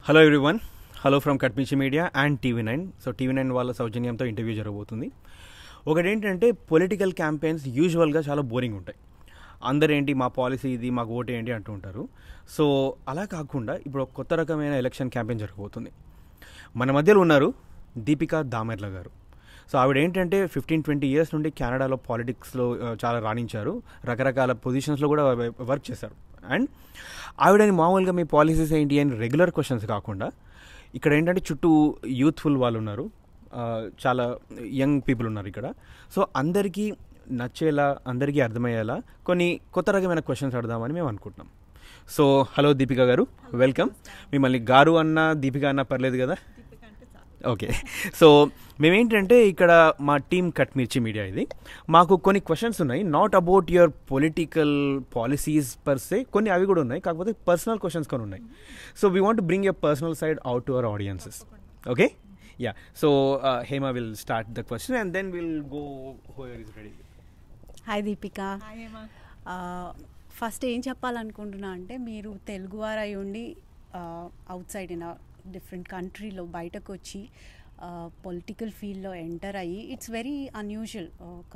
Hello everyone hello from కట్మిచి media and TV nine so TV nine వాళ్ళ సౌజన్యంతో interview జరగబోతుంది ఒకటేంటంటే పొలిటికల్ క్యాంపెయిన్స్ యూజువల్గా చాలా బోరింగ్ ఉంటాయి అందరేంటి మా పాలసీ ఇది మాకు ఓటు ఏంటి అంటూ ఉంటారు సో అలా కాకుండా ఇప్పుడు ఒక కొత్త రకమైన ఎలక్షన్ క్యాంపెయిన్ జరగబోతుంది మన మధ్యలో ఉన్నారు దీపికా దామెర్ల గారు సో ఆవిడ ఏంటంటే ఫిఫ్టీన్ ట్వంటీ ఇయర్స్ నుండి కెనడాలో పాలిటిక్స్లో ఆ, చాలా రాణించారు రకరకాల పొజిషన్స్లో కూడా వర్క్ చేశారు అండ్ ఆవిడని మామూలుగా మీ పాలసీస్ ఏంటి అని రెగ్యులర్ క్వశ్చన్స్ కాకుండా ఇక్కడ ఏంటంటే చుట్టూ యూత్ఫుల్ వాళ్ళు ఉన్నారు ఆ, చాలా యంగ్ పీపుల్ ఉన్నారు ఇక్కడ సో అందరికీ నచ్చేలా అందరికీ అర్థమయ్యేలా కొన్ని కొత్త రకమైన క్వశ్చన్స్ అడదామని మేము అనుకుంటున్నాం సో హలో దీపిక గారు వెల్కమ్ మిమ్మల్ని గారు అన్న దీపిక అన్న పర్లేదు కదా ఓకే సో మేమేంటంటే ఇక్కడ మా టీమ్ కట్ మిర్చి మీడియా ఇది మాకు కొన్ని క్వశ్చన్స్ ఉన్నాయి not about your political policies per కొన్ని అవి కూడా ఉన్నాయి కాకపోతే పర్సనల్ క్వశ్చన్స్ కొన్ని ఉన్నాయి so we want bring your personal side out to our audiences okay yeah so Hema will start the question and then will go whoever is ready hi Deepika first ఏం చెప్పాలనుకుంటున్నా అంటే మీరు తెలుగువారు అయి ఉండి అవుట్ సైడ్ ఇన్ డిఫరెంట్ కంట్రీలో బయటకు వచ్చి పొలిటికల్ ఫీల్డ్లో ఎంటర్ అయ్యి ఇట్స్ వెరీ అన్యూజువల్ ఒక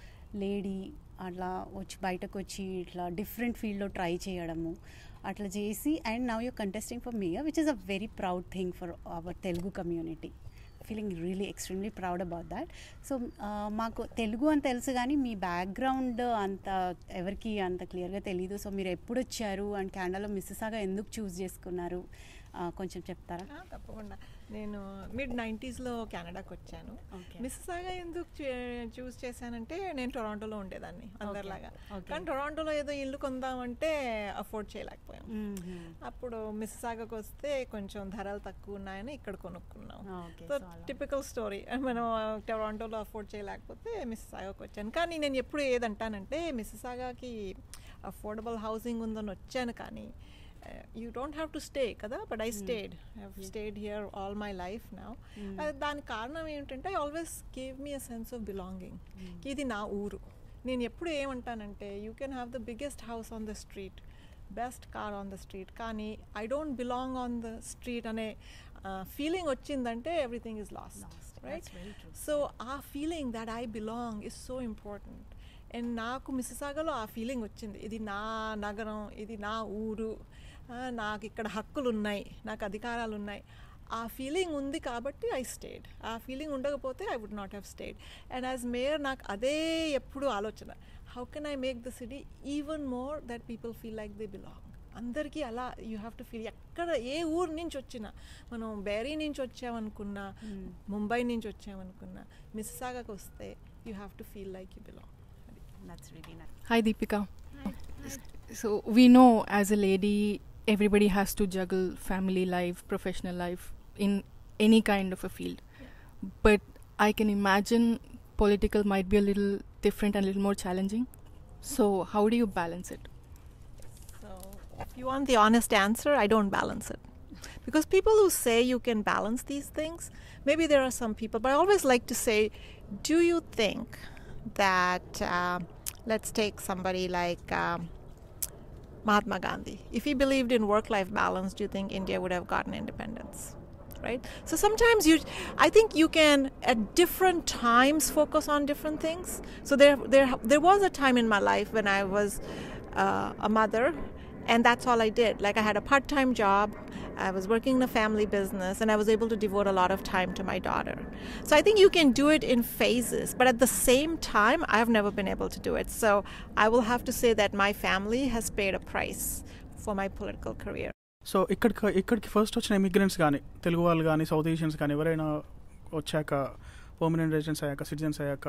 లేడీ అట్లా వచ్చి బయటకు వచ్చి ఇట్లా డిఫరెంట్ ఫీల్డ్లో ట్రై చేయడము అట్లా చేసి and now you contesting for me which is a very proud thing for our Telugu community feeling really extremely proud about that so మాకు తెలుగు అని తెలుసు కానీ మీ బ్యాక్గ్రౌండ్ అంత ఎవరికి అంత క్లియర్గా తెలియదు సో మీరు ఎప్పుడు వచ్చారు అండ్ కెనడాలో మిస్సెసాగా ఎందుకు చూస్ చేసుకున్నారు ఆ, కొంచెం చెప్తారా ఆ, తప్పకుండా నేను మిడ్ నైంటీస్లో కెనడాకి వచ్చాను Okay. మిస్సాగా ఎందుకు చూస్ చేశానంటే నేను టొరాంటోలో ఉండేదాన్ని అందరిలాగా Okay. కానీ టొరాంటోలో ఏదో ఇల్లు కొందామంటే అఫోర్డ్ చేయలేకపోయాం అప్పుడు మిస్సాగాకి వస్తే కొంచెం ధరలు తక్కువ ఉన్నాయని ఇక్కడ కొనుక్కున్నాం Okay, సో so అలా. టిపికల్ స్టోరీ మనం టొరాంటోలో అఫోర్డ్ చేయలేకపోతే మిస్సాగాకి వచ్చాను కానీ నేను ఎప్పుడు ఏదంటానంటే మిస్సాగాకి అఫోర్డబుల్ హౌసింగ్ ఉందని వచ్చాను కానీ you don't have to stay కదా but I stayed I stayed here all my life now దానికి కారణం ఏంటంటే I always give me a sense of belonging ఇది నా ఊరు నేను ఎప్పుడు ఏమంటానంటే you can have the biggest house on the street best car on the street కానీ I don't belong on the street అనే ఫీలింగ్ వచ్చిందంటే everything is lost Lost. Right That's very true. So ఆ feeling that I belong is so important and నాకు మిస్సాగాలో ఆ feeling వచ్చింది ఇది నా నగరం ఇది నా ఊరు ఆ, నాకు ఇక్కడ హక్కులు ఉన్నాయి నాకు అధికారాలు ఉన్నాయి ఆ ఫీలింగ్ ఉంది కాబట్టి ఐ స్టేడ్ ఆ ఫీలింగ్ ఉండకపోతే I would not have stayed and as mayor నాకు అదే ఎప్పుడు ఆలోచన how can I make the city even more that people feel like they belong అందరికీ అలా యూ హ్యావ్ టు ఫీల్ ఎక్కడ ఏ ఊరు నుంచి వచ్చినా మనం బేరీ నుంచి వచ్చామనుకున్నా ముంబై నుంచి వచ్చామనుకున్నా మిస్సాగాకి వస్తే you have to feel like you belong that's really nice Hi, Deepika. So, we know as a lady, everybody has to juggle family life, professional life in any kind of a field. But I can imagine political might be a little different and a little more challenging. So, how do you balance it? So, if you want the honest answer, I don't balance it. Because people who say you can balance these things, maybe there are some people, but I always like to say, do you think that, um let's take somebody like um, Mahatma Gandhi, if he believed in work life balance, do you think India would have gotten independence? Right? So sometimes you, I think you can at different times focus on different things. So there, there, there was a time in my life when I was uh, a mother, and that's all I did. Like I had a part time job, I was working in a family business, and I was able to devote a lot of time to my daughter. So I think you can do it in phases, but at the same time, I've never been able to do it. So I will have to say that my family has paid a price for my political career. So ఇక్కడికి ఇక్కడికి first వచ్చిన immigrants కానీ తెలుగు వాళ్ళు కానీ south Asians కానీ ఎవరైనా వచ్చాక permanent residence అయ్యాక సిటిజన్స్ అయ్యాక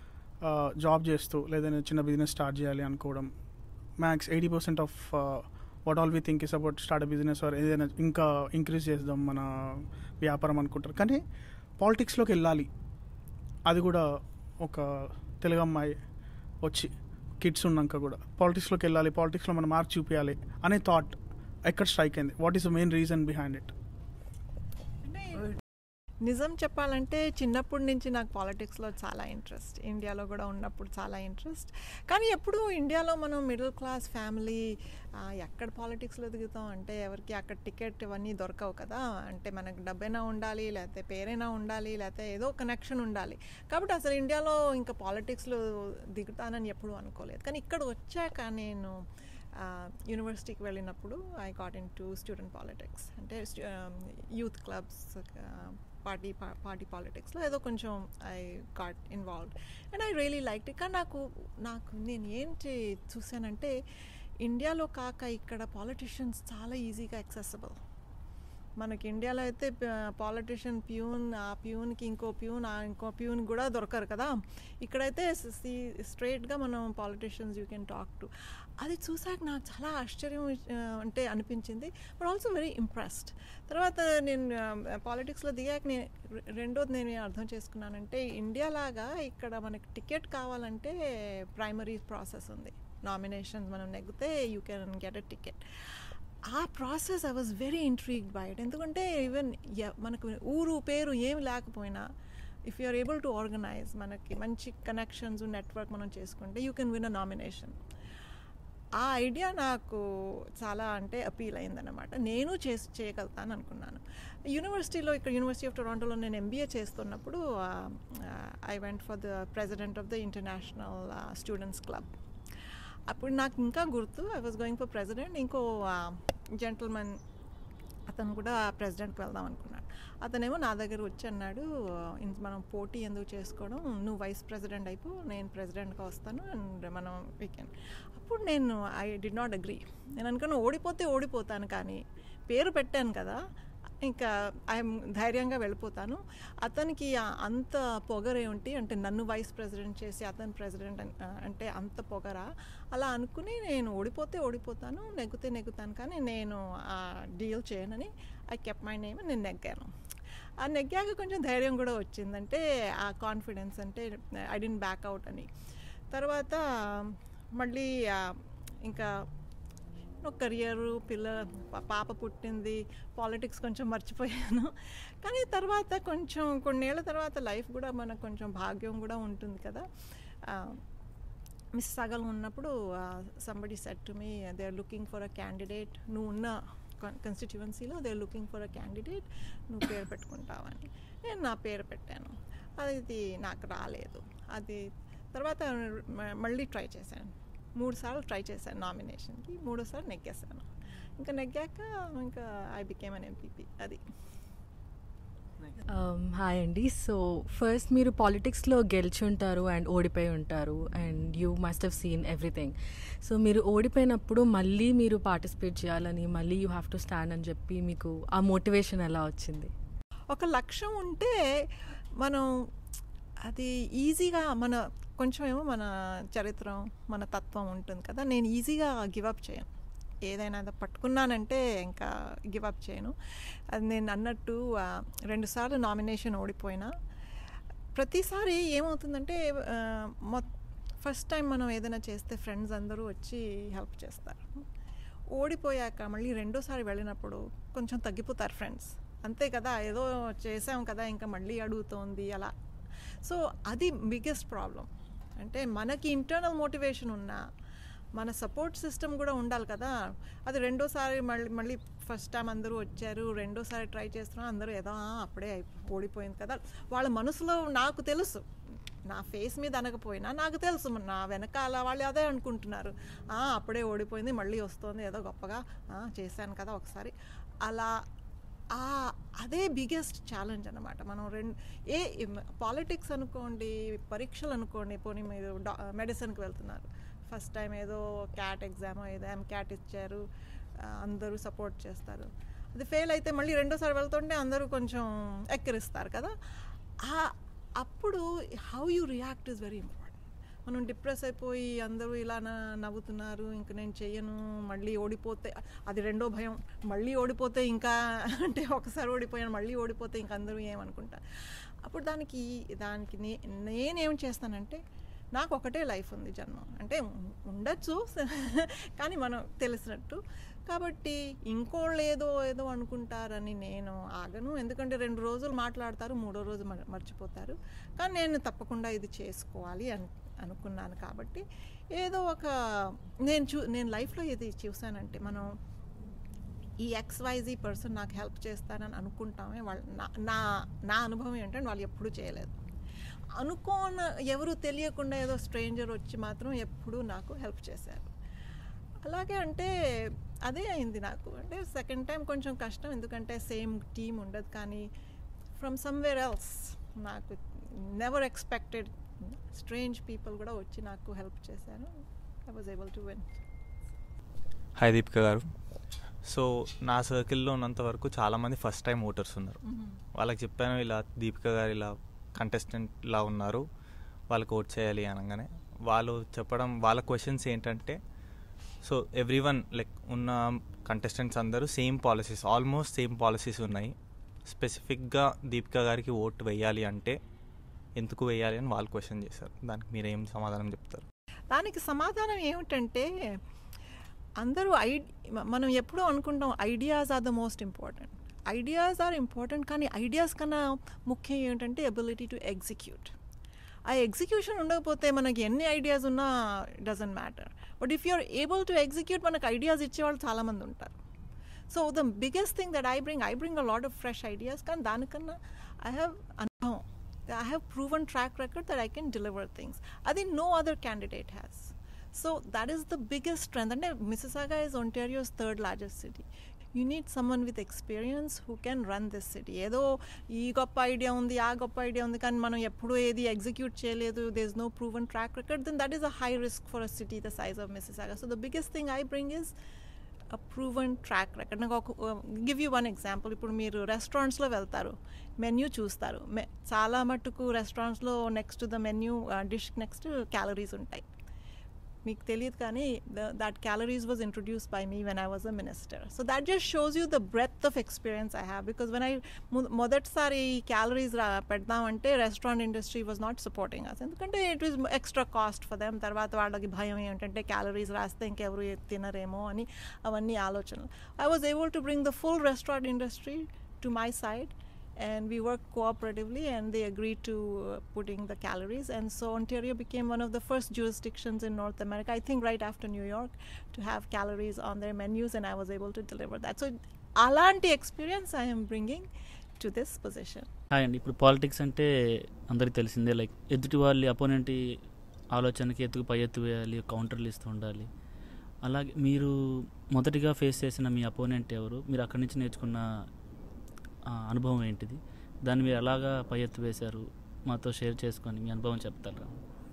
జాబ్ చేస్తూ లేదంటే చిన్న బిజినెస్ స్టార్ట్ చేయాలి అనుకోవడం max eighty percent of what all we think is about start business or ఏదైనా ఇంకా ఇంక్రీజ్ చేద్దాం మన వ్యాపారం అనుకుంటారు కానీ పాలిటిక్స్లోకి వెళ్ళాలి అది కూడా ఒక తెలుగు అమ్మాయి వచ్చి కిడ్స్ ఉన్నాక కూడా పాలిటిక్స్లోకి వెళ్ళాలి పాలిటిక్స్లో మనం మార్క్ చూపించాలి అనే థాట్ ఎక్కడ స్ట్రైక్ అయింది what is the main reason behind it నిజం చెప్పాలంటే చిన్నప్పటి నుంచి నాకు పాలిటిక్స్లో చాలా ఇంట్రెస్ట్ ఇండియాలో కూడా ఉన్నప్పుడు చాలా ఇంట్రెస్ట్ కానీ ఎప్పుడు ఇండియాలో మనం మిడిల్ క్లాస్ ఫ్యామిలీ ఎక్కడ పాలిటిక్స్లో దిగుతాం అంటే ఎవరికి అక్కడ టికెట్ ఇవన్నీ దొరకవు కదా అంటే మనకు డబ్బైనా ఉండాలి లేకపోతే పేరైనా ఉండాలి లేకపోతే ఏదో కనెక్షన్ ఉండాలి కాబట్టి అసలు ఇండియాలో ఇంకా పాలిటిక్స్లో దిగుతానని ఎప్పుడు అనుకోలేదు కానీ ఇక్కడ వచ్చాక నేను యూనివర్సిటీకి వెళ్ళినప్పుడు I got into student politics అంటే యూత్ క్లబ్స్ పార్టీ పార్టీ పాలిటిక్స్లో ఏదో కొంచెం I got involved and I really like it కానీ నాకు నాకు నేను ఏంటి చూశానంటే ఇండియాలో కాక ఇక్కడ పాలిటిషియన్స్ చాలా ఈజీగా యాక్సెసిబుల్ మనకి ఇండియాలో అయితే పాలిటిషియన్ ప్యూన్ ఆ ప్యూన్కి ఇంకో ప్యూన్ ఆ ఇంకో ప్యూన్ కూడా దొరకరు కదా ఇక్కడైతే స్ట్రైట్గా మనం politicians you can talk to అది చూసాక నాకు చాలా ఆశ్చర్యం ఆ, అంటే అనిపించింది బట్ ఆల్సో వెరీ ఇంప్రెస్డ్ తర్వాత నేను పాలిటిక్స్లో దిగాక నేను రె- రెండోది నేను ఏం అర్థం చేసుకున్నానంటే ఇండియా లాగా ఇక్కడ మనకి టికెట్ కావాలంటే ప్రైమరీ ప్రాసెస్ ఉంది నామినేషన్స్ మనం నెగ్గితే you can get a ticket ఆ process I was very intrigued by it ఎందుకంటే ఈవెన్ మనకు ఊరు పేరు ఏమి లేకపోయినా if you are able to organise మనకి మంచి కనెక్షన్స్ నెట్వర్క్ మనం చేసుకుంటే you can win a nomination ఆ ఐడియా నాకు చాలా అంటే అపీల్ అయిందనమాట నేను చేసి చేయగలుగుతాను అనుకున్నాను యూనివర్సిటీలో ఇక్కడ యూనివర్సిటీ ఆఫ్ టొరాంటోలో నేను ఎంబీఏ చేస్తున్నప్పుడు I went for the president of the international students club అప్పుడు నాకు ఇంకా గుర్తు I was going for president ఇంకో జెంటల్మెన్ అతను కూడా ప్రెసిడెంట్కి వెళ్దాం అనుకున్నాడు అతనేమో నా దగ్గర వచ్చి అన్నాడు "ఇంత మనం పోటీ ఎందుకు చేసుకోవడం నువ్వు వైస్ ప్రెసిడెంట్ అయిపో నేను ప్రెసిడెంట్గా వస్తాను అండ్ మనం వీకెండ్ అప్పుడు నేను ఐ డి నాట్ అగ్రీ నేను అనుకున్నా ఓడిపోతే ఓడిపోతాను కానీ పేరు పెట్టాను కదా ఇంకా ఐఎమ్ ధైర్యంగా వెళ్ళిపోతాను అతనికి ఆ- అంత పొగరేమిటి అంటే నన్ను వైస్ ప్రెసిడెంట్ చేసి అతను ప్రెసిడెంట్ అన్- ఆ, అంటే అంత పొగరా అలా అనుకుని నేను ఓడిపోతే ఓడిపోతాను నెగ్గితే నెగ్గుతాను కానీ నేను ఆ డీల్ చేయనని ఐ కెప్ మై నేమ్ నేను నెగ్గాను ఆ నెగ్గాక కొంచెం ధైర్యం కూడా వచ్చిందంటే ఆ కాన్ఫిడెన్స్ అంటే ఐ డెంట్ బ్యాక్ అవుట్ అని తర్వాత మళ్ళీ ఆ, ఇంకా కెరియరు పిల్ల పా- పాప పుట్టింది పాలిటిక్స్ కొంచెం మర్చిపోయాను కానీ తర్వాత కొంచెం కొన్నేళ్ల తర్వాత లైఫ్ కూడా మనకు కొంచెం భాగ్యం కూడా ఉంటుంది కదా మిస్ సగం ఉన్నప్పుడు somebody said to me they are looking for a candidate నువ్వు ఉన్న కాన్స్టిట్యువెన్సీలో they are looking for a candidate నువ్వు పేరు పెట్టుకుంటావని నేను నా పేరు పెట్టాను అది నాకు రాలేదు అది తర్వాత మ- మళ్ళీ ట్రై చేశాను మూడు సార్లు ట్రై చేశాను నామినేషన్కి మూడోసారి నెగ్గేశాను ఇంకా నెగ్గాక ఇంకా ఐ బికేమ్ అన్ ఎంపీపీ అది హాయ్ అండి సో ఫస్ట్ మీరు పాలిటిక్స్లో గెలిచి ఉంటారు అండ్ ఓడిపోయి ఉంటారు and you must have seen everything so మీరు ఓడిపోయినప్పుడు మళ్ళీ మీరు పార్టిసిపేట్ చేయాలని మళ్ళీ యూ హ్యావ్ టు స్టాండ్ అని చెప్పి మీకు ఆ మోటివేషన్ ఎలా వచ్చింది ఒక లక్ష్యం ఉంటే మనం అది ఈజీగా మన కొంచెం ఏమో మన చరిత్రం మన తత్వం ఉంటుంది కదా నేను ఈజీగా గివప్ చేయను ఏదైనా అది పట్టుకున్నానంటే ఇంకా గివప్ చేయను అది నేను అన్నట్టు ఆ, రెండుసార్లు నామినేషన్ ఓడిపోయినా ప్రతిసారి ఏమవుతుందంటే ఆ, మొ ఫస్ట్ టైం మనం ఏదైనా చేస్తే ఫ్రెండ్స్ అందరూ వచ్చి హెల్ప్ చేస్తారు ఓడిపోయాక మళ్ళీ రెండోసారి వెళ్ళినప్పుడు కొంచెం తగ్గిపోతారు ఫ్రెండ్స్ అంతే కదా ఏదో చేసాం కదా ఇంకా మళ్ళీ అడుగుతోంది అలా సో అది బిగ్గెస్ట్ ప్రాబ్లం అంటే మనకి ఇంటర్నల్ మోటివేషన్ ఉన్నా మన సపోర్ట్ సిస్టమ్ కూడా ఉండాలి కదా అది రెండోసారి మళ్ళీ మళ్ళీ ఫస్ట్ టైం అందరూ వచ్చారు రెండోసారి ట్రై చేస్తున్నాం అందరూ ఏదో "ఆ, అప్పుడే అయిపో- ఓడిపోయింది కదా వాళ్ళ మనసులో నాకు తెలుసు నా ఫేస్ మీద అనకపోయినా నాకు తెలుసు నా వెనకాల వాళ్ళు అదే అనుకుంటున్నారు "ఆ, అప్పుడే ఓడిపోయింది మళ్ళీ వస్తుంది ఏదో గొప్పగా "ఆ, చేశాను కదా ఒకసారి అలా ఆ అదే బిగ్గెస్ట్ ఛాలెంజ్ అనమాట మనం రెండు ఏ పాలిటిక్స్ అనుకోండి పరీక్షలు అనుకోండి పోనీ మీరు డా మెడిసిన్కి వెళ్తున్నారు ఫస్ట్ టైం ఏదో క్యాట్ ఎగ్జామ్ ఏదో ఎం క్యాట్ ఇచ్చారు ఆ, అందరూ సపోర్ట్ చేస్తారు అది ఫెయిల్ అయితే మళ్ళీ రెండోసారి వెళ్తుంటే అందరూ కొంచెం ఎక్కిరిస్తారు కదా ఆ అప్పుడు how you react is very important మనం డిప్రెస్ అయిపోయి అందరూ ఇలా నా- నవ్వుతున్నారు ఇంక నేను చెయ్యను మళ్ళీ ఓడిపోతే అది రెండో భయం మళ్ళీ ఓడిపోతే ఇంకా అంటే ఒకసారి ఓడిపోయాను మళ్ళీ ఓడిపోతే ఇంక అందరూ ఏమనుకుంటారు అప్పుడు దానికి దానికి నే నేనేం చేస్తానంటే నాకు ఒకటే లైఫ్ ఉంది జన్మం అంటే ఉం- ఉండొచ్చు కానీ మనం తెలిసినట్టు కాబట్టి ఇంకోళ్ళు ఏదో ఏదో అనుకుంటారని నేను ఆగను ఎందుకంటే రెండు రోజులు మాట్లాడతారు మూడో రోజు మర్- మర్చిపోతారు కానీ నేను తప్పకుండా ఇది చేసుకోవాలి అని అనుకున్నాను కాబట్టి ఏదో ఒక నేను చూ నేను లైఫ్లో ఇది చూసానంటే మనం ఈ ఎక్స్వైజీ పర్సన్ నాకు హెల్ప్ చేస్తారని అనుకుంటామే వాళ్ళు నా నా నా అనుభవం ఏంటంటే వాళ్ళు ఎప్పుడూ చేయలేదు అనుకోన ఎవరు తెలియకుండా ఏదో స్ట్రేంజర్ వచ్చి మాత్రం ఎప్పుడూ నాకు హెల్ప్ చేశారు అలాగే అంటే అదే అయింది నాకు అంటే సెకండ్ టైం కొంచెం కష్టం ఎందుకంటే సేమ్ టీం ఉండదు కానీ ఫ్రమ్ సమ్వేర్ ఎల్స్ నాకు నెవర్ ఎక్స్పెక్టెడ్ స్ట్రేంజ్ పీపుల్ కూడా వచ్చి నాకు హెల్ప్ చేశారు I was able to win hi Deepika గారు సో నా సర్కిల్లో ఉన్నంత వరకు చాలామంది ఫస్ట్ టైం ఓటర్స్ ఉన్నారు వాళ్ళకి చెప్పాను ఇలా దీపిక గారు ఇలా కంటెస్టెంట్ ఇలా ఉన్నారు వాళ్ళకి ఓట్ చేయాలి అనగానే వాళ్ళు చెప్పడం వాళ్ళ క్వశ్చన్స్ ఏంటంటే సో ఎవ్రీ వన్ లైక్ ఉన్న కంటెస్టెంట్స్ అందరూ same policies almost same policies ఉన్నాయి స్పెసిఫిక్గా దీపిక గారికి ఓట్ వేయాలి అంటే ఎందుకు వేయాలి అని వాళ్ళు క్వశ్చన్ చేశారు దానికి మీరు ఏం సమాధానం చెప్తారు దానికి సమాధానం ఏమిటంటే అందరూ ఐ మనం ఎప్పుడూ అనుకుంటాం ideas are the most important ideas are important కానీ ఐడియాస్ కన్నా ముఖ్యం ఏంటంటే ఎబిలిటీ టు ఎగ్జిక్యూట్ ఆ ఎగ్జిక్యూషన్ ఉండకపోతే మనకి ఎన్ని ఐడియాస్ ఉన్నా doesn't matter but if you're able to execute మనకు ఐడియాస్ ఇచ్చేవాళ్ళు చాలామంది ఉంటారు so the biggest thing that I bring I bring a lot of fresh ideas కానీ దానికన్నా ఐ హ్యావ్ అనుభవం I have proven track record that I can deliver things అది no other candidate has so that is the biggest strength అంటే Mississauga is Ontario's third largest city you need someone with experience who can run this city ఏదో ఈ గొప్ప idea ఉంది ఆ గొప్ప idea ఉంది కానీ మనం ఎప్పుడూ ఏది ఎగ్జిక్యూట్ చేయలేదు they is no proven track record then that is a high risk for a city the size of Mississauga so the biggest thing I bring is a proven track record నాకు ఒక give you one example ఇప్పుడు మీరు రెస్టారెంట్స్లో వెళ్తారు menu చూస్తారు మె చాలా మట్టుకు రెస్టారెంట్స్లో next the menu dish next calories ఉంటాయి మీకు తెలియదు కానీ that calories was introduce by me when I was a minister so that just shows you the breath of experience I have because when I మొదటిసారి ఈ calories పెడదామంటే restaurant industry was not supporting us ఎందుకంటే it is extra cost for them తర్వాత వాళ్ళకి భయం ఏంటంటే calories రాస్తే ఇంకెవరు తినరేమో అని అవన్నీ ఆలోచనలు I was able to bring the full restaurant industry to my side and we worked cooperatively and they agreed to uh, putting the calories and so ontario became one of the first jurisdictions in north america i think right after new york to have calories on their menus and i was able to deliver that so alanti experience i am bringing to this position hi అండి ఇప్పుడు politics అంటే అందరికీ తెలిసిందే like ఎదుటి వాళ్ళ opponent ఆలోచనకి ఎత్తుకు పై ఎత్తు వేయాలి కౌంటర్లు ఇస్తూ ఉండాలి అలాగే మీరు మొదటిగా ఫేస్ చేసిన మీ అపోనెంట్ ఎవరు మీరు అక్కడి నుంచి నేర్చుకున్న ఆ, అనుభవం ఏంటిది దాన్ని మీరు ఎలాగా పై ఎత్తు వేశారు మాతో షేర్ చేసుకొని మీ అనుభవం చెప్తారా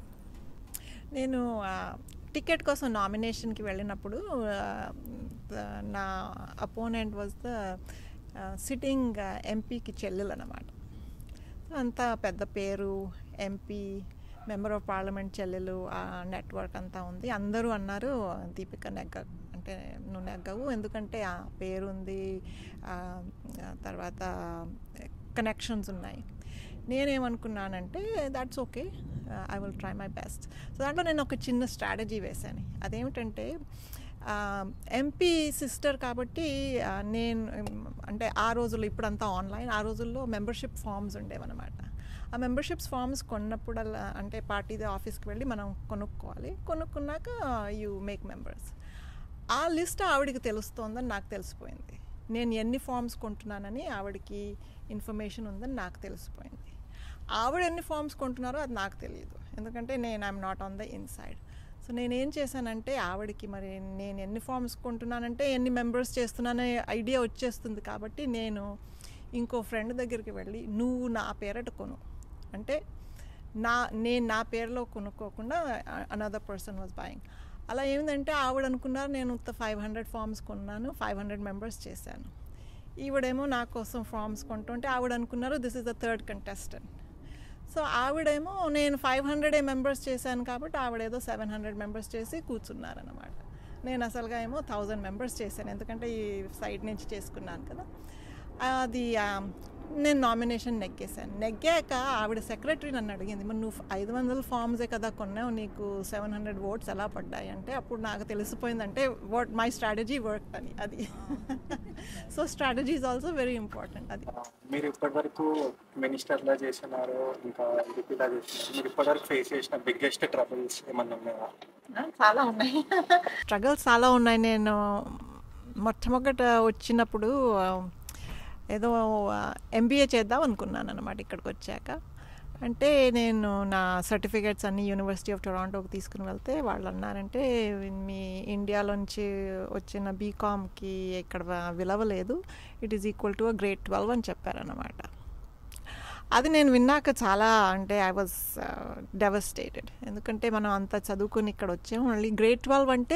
నేను టికెట్ కోసం నామినేషన్కి వెళ్ళినప్పుడు ఆ, ద- నా అపోనెంట్ వాజ్ ద సిట్టింగ్ ఎంపీకి చెల్లెలు అనమాట అంతా పెద్ద పేరు ఎంపీ మెంబర్ ఆఫ్ పార్లమెంట్ చెల్లెలు ఆ నెట్వర్క్ అంతా ఉంది అందరూ అన్నారు దీపిక నెగ్గ అంటే నువ్వు నెగ్గవు ఎందుకంటే ఆ పేరు ఉంది ఆ, ఆ తర్వాత కనెక్షన్స్ ఉన్నాయి నేనేమనుకున్నానంటే that's okay I will try my best so దాంట్లో నేను ఒక చిన్న స్ట్రాటజీ వేశాను అదేమిటంటే ఎంపీ సిస్టర్ కాబట్టి ఆ, నేను ఉమ్, అంటే ఆ రోజుల్లో ఇప్పుడంతా ఆన్లైన్ ఆ రోజుల్లో మెంబర్షిప్ ఫామ్స్ ఉండేవన్నమాట ఆ మెంబర్షిప్స్ ఫామ్స్ కొన్నప్పుడల్లా అంటే పార్టీది ఆఫీస్కి వెళ్ళి మనం కొనుక్కోవాలి కొనుక్కున్నాక యూ మేక్ మెంబర్స్ ఆ లిస్ట్ ఆవిడకి తెలుస్తోందని నాకు తెలిసిపోయింది నేను ఎన్ని ఫామ్స్ కొంటున్నానని ఆవిడకి ఇన్ఫర్మేషన్ ఉందని నాకు తెలిసిపోయింది ఆవిడ ఎన్ని ఫామ్స్ కొంటున్నారో అది నాకు తెలియదు ఎందుకంటే నేను I'm not on the inside so నేనేం చేశానంటే ఆవిడకి మరి నేను ఎన్ని ఫామ్స్ కొంటున్నానంటే ఎన్ని మెంబర్స్ చేస్తున్నానే ఐడియా వచ్చేస్తుంది కాబట్టి నేను ఇంకో ఫ్రెండ్ దగ్గరికి వెళ్ళి నువ్వు నా పేరట కొను అంటే నా నేను నా పేరులో కొనుక్కోకుండా అనదర్ పర్సన్ వాజ్ బయింగ్ అలా ఏమిటంటే ఆవిడ అనుకున్నారు నేను ఫైవ్ హండ్రెడ్ ఫామ్స్ కొన్నాను ఫైవ్ హండ్రెడ్ మెంబర్స్ చేశాను ఈవిడేమో నా కోసం ఫామ్స్ కొంటుంటే ఆవిడ అనుకున్నారు this is the third contestant so ఆవిడేమో నేను ఫైవ్ హండ్రెడ్ మెంబర్స్ చేశాను కాబట్టి ఆవిడేదో సెవెన్ హండ్రెడ్ మెంబర్స్ చేసి కూర్చున్నారనమాట నేను అసలుగా ఏమో థౌజండ్ మెంబర్స్ చేశాను ఎందుకంటే ఈ సైడ్ నుంచి చేసుకున్నాను కదా అది నేను నామినేషన్ నెగ్గేశాను నెగ్గాక ఆవిడ సెక్రటరీ నన్ను అడిగింది మరి నువ్వు ఐదు వందల ఫామ్సే కదా కొన్నావు నీకు సెవెన్ హండ్రెడ్ ఓట్స్ ఎలా పడ్డాయి అంటే అప్పుడు నాకు తెలిసిపోయిందంటే వాట్ మై స్ట్రాటజీ వర్క్ అని అది so strategy is also very important అది మీరు ఇప్పటివరకు మినిస్టర్లా చేసినారు ఇంకా ఎంపీలా చేసినారు మీరు ఇప్పటివరకు ఫేస్ చేసిన బిగ్గెస్ట్ ట్రబుల్స్ ఏమన్నా ఉన్నాయా చాలా ఉన్నాయి స్ట్రగల్స్ చాలా ఉన్నాయి నేను మొట్టమొదట వచ్చినప్పుడు ఆ, ఏదో ఎంబీఏ చేద్దాం అనుకున్నాను అనమాట ఇక్కడికి వచ్చాక అంటే నేను నా సర్టిఫికేట్స్ అన్ని యూనివర్సిటీ ఆఫ్ టొరాంటోకి తీసుకుని వెళ్తే వాళ్ళు అన్నారంటే మీ ఇండియాలోంచి వచ్చిన బీకామ్కి ఇక్కడ విలువ లేదు it is equal to grade twelve అని చెప్పారనమాట అది నేను విన్నాక చాలా అంటే ఐ వాజ్ డెవస్టేటెడ్ ఎందుకంటే మనం అంత చదువుకుని ఇక్కడ వచ్చాము మళ్ళీ గ్రేట్ ట్వెల్వ్ అంటే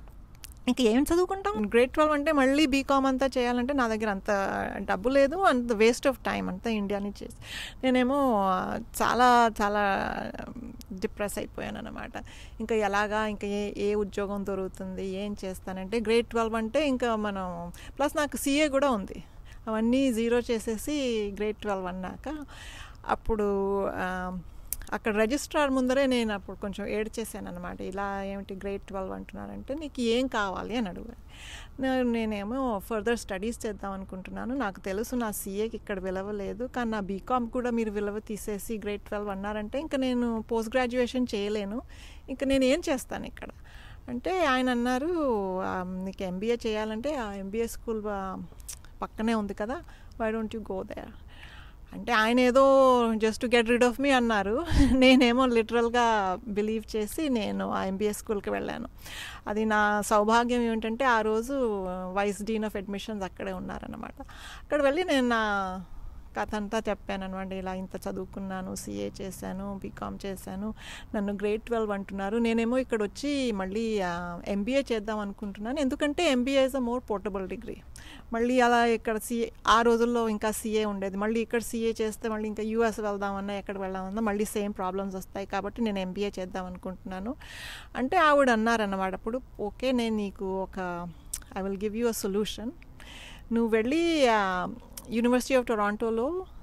ఇంక ఏం చదువుకుంటాం గ్రేట్ ట్వెల్వ్ అంటే మళ్ళీ బీకామ్ అంతా చేయాలంటే నా దగ్గర అంత డబ్బు లేదు అంత వేస్ట్ ఆఫ్ టైం అంతా ఇండియాని చేసి నేనేమో ఆ, చాలా చాలా డిప్రెస్ అయిపోయాను అనమాట ఇంకా ఎలాగా ఇంకా ఏ ఏ ఉద్యోగం దొరుకుతుంది ఏం చేస్తానంటే గ్రేట్ ట్వెల్వ్ అంటే ఇంకా మనం ప్లస్ నాకు సీఏ కూడా ఉంది అవన్నీ జీరో చేసేసి గ్రేట్ ట్వెల్వ్ అన్నాక అప్పుడు ఆ, అక్కడ రిజిస్ట్రార్ ముందరే నేను అప్పుడు కొంచెం ఏడ్ చేశాను అనమాట ఇలా ఏమిటి గ్రేట్ ట్వెల్వ్ అంటున్నారంటే నీకు ఏం కావాలి అని అడిగాను నే- నేనేమో ఫర్దర్ స్టడీస్ చేద్దాం అనుకుంటున్నాను నాకు తెలుసు నా సీఏకి ఇక్కడ విలువ లేదు కానీ నా బీకామ్ కూడా మీరు విలువ తీసేసి గ్రేట్ ట్వెల్వ్ అన్నారంటే ఇంకా నేను పోస్ట్ గ్రాడ్యుయేషన్ చేయలేను ఇంకా నేను ఏం చేస్తాను ఇక్కడ అంటే ఆయన అన్నారు "ఆ, నీకు ఎంబీఏ చేయాలంటే ఆ ఎంబీఏ స్కూల్ పక్కనే ఉంది కదా why don't you go there అంటే ఆయన ఏదో just get rid of me అన్నారు నేనేమో లిటరల్గా బిలీవ్ చేసి నేను ఆ ఎంబీఏ స్కూల్కి వెళ్ళాను అది నా సౌభాగ్యం ఏమిటంటే ఆ రోజు వైస్ డీన్ ఆఫ్ అడ్మిషన్స్ అక్కడే ఉన్నారనమాట అక్కడ వెళ్ళి నేను నా కథ అంతా చెప్పాను అనమాట ఇలా ఇంత చదువుకున్నాను సిఏ చేశాను బీకామ్ చేశాను నన్ను గ్రేట్ ట్వెల్వ్ అంటున్నారు నేనేమో ఇక్కడ వచ్చి మళ్ళీ ఎంబీఏ చేద్దాం అనుకుంటున్నాను ఎందుకంటే MBA is a more portable degree మళ్ళీ అలా ఇక్కడ సిఏ ఆ రోజుల్లో ఇంకా సీఏ ఉండేది మళ్ళీ ఇక్కడ సీఏ చేస్తే మళ్ళీ ఇంకా యూఎస్ వెళ్దామన్నా ఎక్కడ వెళ్దామన్నా మళ్ళీ సేమ్ ప్రాబ్లమ్స్ వస్తాయి కాబట్టి నేను ఎంబీఏ చేద్దాం అనుకుంటున్నాను అంటే ఆవిడ అన్నారన్నమాట అప్పుడు ఓకే నేను నీకు ఒక I will give you a solution నువ్వు వెళ్ళి యూనివర్సిటీ ఆఫ్ టొరాంటోలో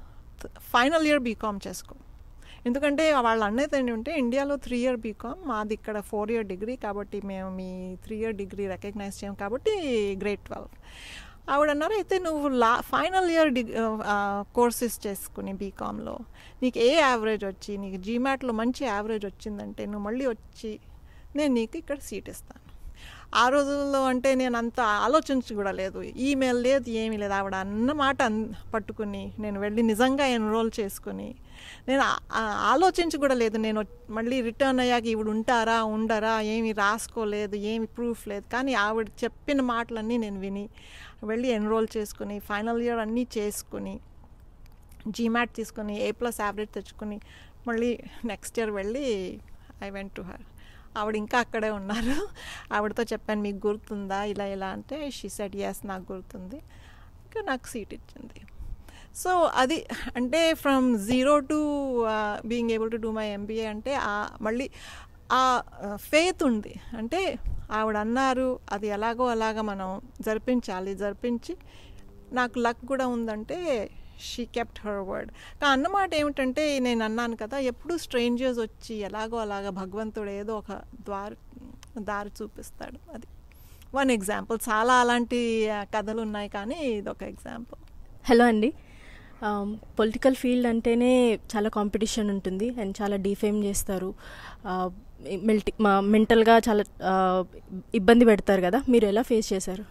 ఫైనల్ ఇయర్ బీకామ్ చేసుకో ఎందుకంటే వాళ్ళు అన్నది ఏంటంటే ఇండియాలో త్రీ ఇయర్ బీకామ్ మాది ఇక్కడ ఫోర్ ఇయర్ డిగ్రీ కాబట్టి మేము మీ త్రీ ఇయర్ డిగ్రీ రికగ్నైజ్ చేయం కాబట్టి గ్రేట్ ట్వెల్వ్ ఆవిడ అన్నారు అయితే నువ్వు లా ఫైనల్ ఇయర్ డిగ్ కోర్సెస్ చేసుకుని బీకామ్లో నీకు ఏ యావరేజ్ వచ్చి నీకు జీమాట్లో మంచి యావరేజ్ వచ్చిందంటే నువ్వు మళ్ళీ వచ్చి నేను నీకు ఇక్కడ సీట్ ఇస్తాను ఆ రోజుల్లో అంటే నేను అంత ఆలోచించి కూడా లేదు ఈమెయిల్ లేదు ఏమీ లేదు ఆవిడ అన్న మాట అన్ పట్టుకుని నేను వెళ్ళి నిజంగా ఎన్రోల్ చేసుకుని నేను ఆ- ఆ ఆలోచించి కూడా లేదు నేను మళ్ళీ రిటర్న్ అయ్యాక ఈవిడ ఉంటారా ఉండరా ఏమి రాసుకోలేదు ఏమి ప్రూఫ్ లేదు కానీ ఆవిడ చెప్పిన మాటలన్నీ నేను విని వెళ్ళి ఎన్రోల్ చేసుకుని ఫైనల్ ఇయర్ అన్నీ చేసుకుని జీమాట్ తీసుకుని ఏ ప్లస్ యావరేజ్ తెచ్చుకుని మళ్ళీ నెక్స్ట్ ఇయర్ వెళ్ళి ఐ వెంట్ టు హర్ ఆవిడ ఇంకా అక్కడే ఉన్నారు ఆవిడతో చెప్పాను మీకు గుర్తుందా ఇలా ఇలా అంటే షీ సెట్ ఎస్ నాకు గుర్తుంది ఇంకా నాకు సీట్ ఇచ్చింది సో అది అంటే from zero to being able to do my MBA అంటే ఆ- మళ్ళీ ఆ ఫేత్ ఉంది అంటే ఆవిడ అన్నారు అది ఎలాగో అలాగా మనం జరిపించాలి జరిపించి నాకు లక్ కూడా ఉందంటే షీ కెప్ట్ హర్ వర్డ్ కానీ అన్నమాట ఏమిటంటే నేను అన్నాను కదా ఎప్పుడు స్ట్రేంజర్స్ వచ్చి ఎలాగో అలాగా భగవంతుడు ఏదో ఒక ద్వారి దారి చూపిస్తాడు అది వన్ ఎగ్జాంపుల్ చాలా అలాంటి ఆ, కథలు ఉన్నాయి కానీ ఇది ఒక ఎగ్జాంపుల్ హలో అండి పొలిటికల్ ఫీల్డ్ అంటేనే చాలా కాంపిటీషన్ ఉంటుంది అండ్ చాలా డిఫేమ్ చేస్తారు మెల్టి మెంటల్గా చాలా ఆ, ఇబ్బంది పెడతారు కదా మీరు ఎలా ఫేస్ చేశారు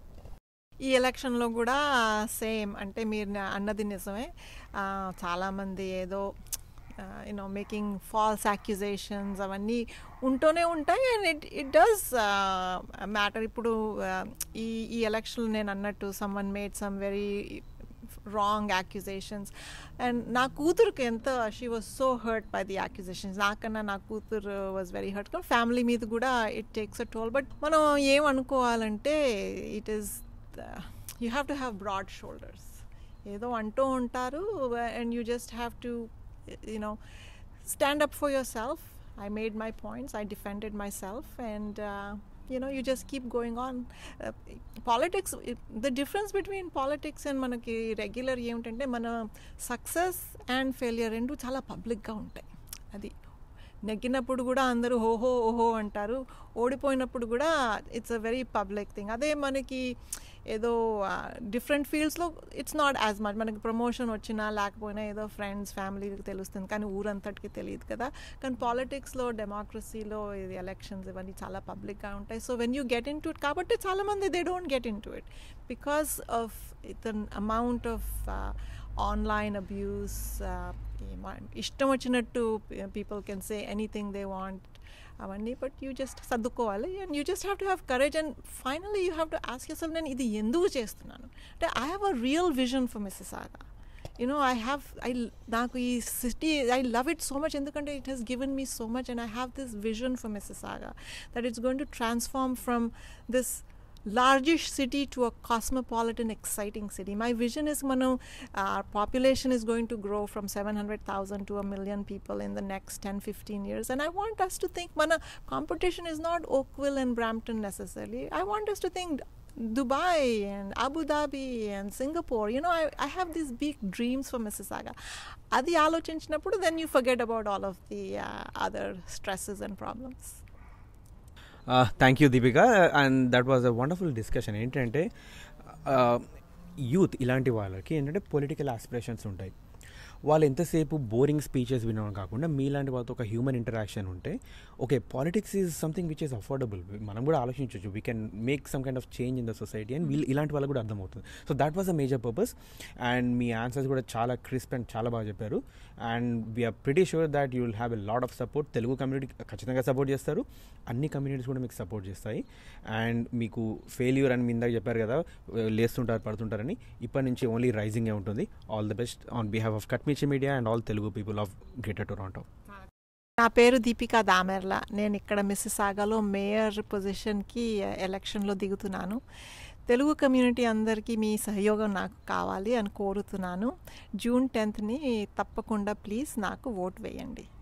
ఈ ఎలక్షన్లో కూడా సేమ్ అంటే మీరు నా- అన్నది నిజమే ఆ, చాలామంది ఏదో యూనో మేకింగ్ ఫాల్స్ యాక్యుజేషన్స్ అవన్నీ ఉంటూనే ఉంటాయి and it it does matter ఇప్పుడు uh, ఈ ఈ ఎలక్షన్ నేను అన్నట్టు some one made some very wrong accusations and నా కూతురుకి ఎంత she was so hurt by the accusations నాకన్నా నా కూతురు వాజ్ వెరీ హర్ట్ కానీ ఫ్యామిలీ మీద కూడా it takes a toll but మనం ఏమనుకోవాలంటే it is you have to have broad shoulders ఏదో అంటూ ఉంటారు and you just have to you know stand up for yourself I made my points I defended myself and you know you just keep going on uh, politics the difference between politics and మనకి regular ఏమిటంటే మన success and failure రెండు చాలా పబ్లిక్గా ఉంటాయి అది నెగ్గినప్పుడు కూడా అందరూ ఓహో ఓహో అంటారు ఓడిపోయినప్పుడు కూడా it's a very public thing అదే మనకి ఏదో డిఫరెంట్ ఫీల్డ్స్లో ఇట్స్ నాట్ యాజ్ మచ్ మనకి ప్రమోషన్ వచ్చినా లేకపోయినా ఏదో ఫ్రెండ్స్ ఫ్యామిలీకి తెలుస్తుంది కానీ ఊరంతటికి తెలియదు కదా కానీ పాలిటిక్స్లో డెమోక్రసీలో ఇది ఎలక్షన్స్ ఇవన్నీ చాలా పబ్లిక్గా ఉంటాయి so when you get into it కాబట్టి చాలామంది they don't get into it because of the amount of online abuse ఇష్టం వచ్చినట్టు people can say anything they want అవన్నీ బట్ యూ జస్ట్ సర్దుకోవాలి and you just have to have courage and finally you have to ask your నేను ఇది ఎందుకు చేస్తున్నాను అంటే I have a real vision for Mississauga you know I have I నాకు ఈ city I love it so much ఎందుకంటే it has given me so much and I have this vision for Mississauga that it's going to transform from this largest city to a cosmopolitan, exciting city. My vision is Manu, our population is going to grow from 700,000 to a million people in the next 10 15 years. And I want us to think, Mana, competition is not Oakville and Brampton necessarily. I want us to think Dubai and Abu Dhabi and Singapore. You know, I, I have these big dreams for Mississauga. Adi ఆలోచించినప్పుడు then you forget about all of the uh, other stresses and problems. Thank you Deepika and that was a wonderful discussion ఏంటంటే youth ఇలాంటి వాళ్ళకి ఏంటంటే political aspirations ఉంటాయి వాళ్ళు ఎంతసేపు boring speeches వినడం కాకుండా మీలాంటి వాళ్ళతో ఒక హ్యూమన్ ఇంటరాక్షన్ ఉంటే okay politics is something which is affordable మనం కూడా ఆలోచించవచ్చు we can make some kind of change in the society and వీళ్ళు ఇలాంటి వాళ్ళకి కూడా అర్థమవుతుంది so that was a major purpose and మీ ఆన్సర్స్ కూడా చాలా క్రిస్ప్ అండ్ చాలా బాగా చెప్పారు and we're pretty sure that you will have a lot of support Telugu community ఖచ్చితంగా సపోర్ట్ చేస్తారు అన్ని కమ్యూనిటీస్ కూడా మీకు సపోర్ట్ చేస్తాయి అండ్ మీకు ఫెయిల్యూర్ అని మీ ఇందాక చెప్పారు కదా లేస్తుంటారు పడుతుంటారని ఇప్పటి నుంచి ఓన్లీ రైజింగే ఉంటుంది all the best on behalf of కట్మిచి media and all Telugu people of Greater Toronto నా పేరు దీపికా దామెర్ల నేను ఇక్కడ మిస్సిసాగాలో మేయర్ పొజిషన్కి ఎలక్షన్లో దిగుతున్నాను తెలుగు కమ్యూనిటీ అందరికీ మీ సహయోగం నాకు కావాలి అని కోరుతున్నాను జూన్ టెన్త్ని తప్పకుండా ప్లీజ్ నాకు ఓట్ వేయండి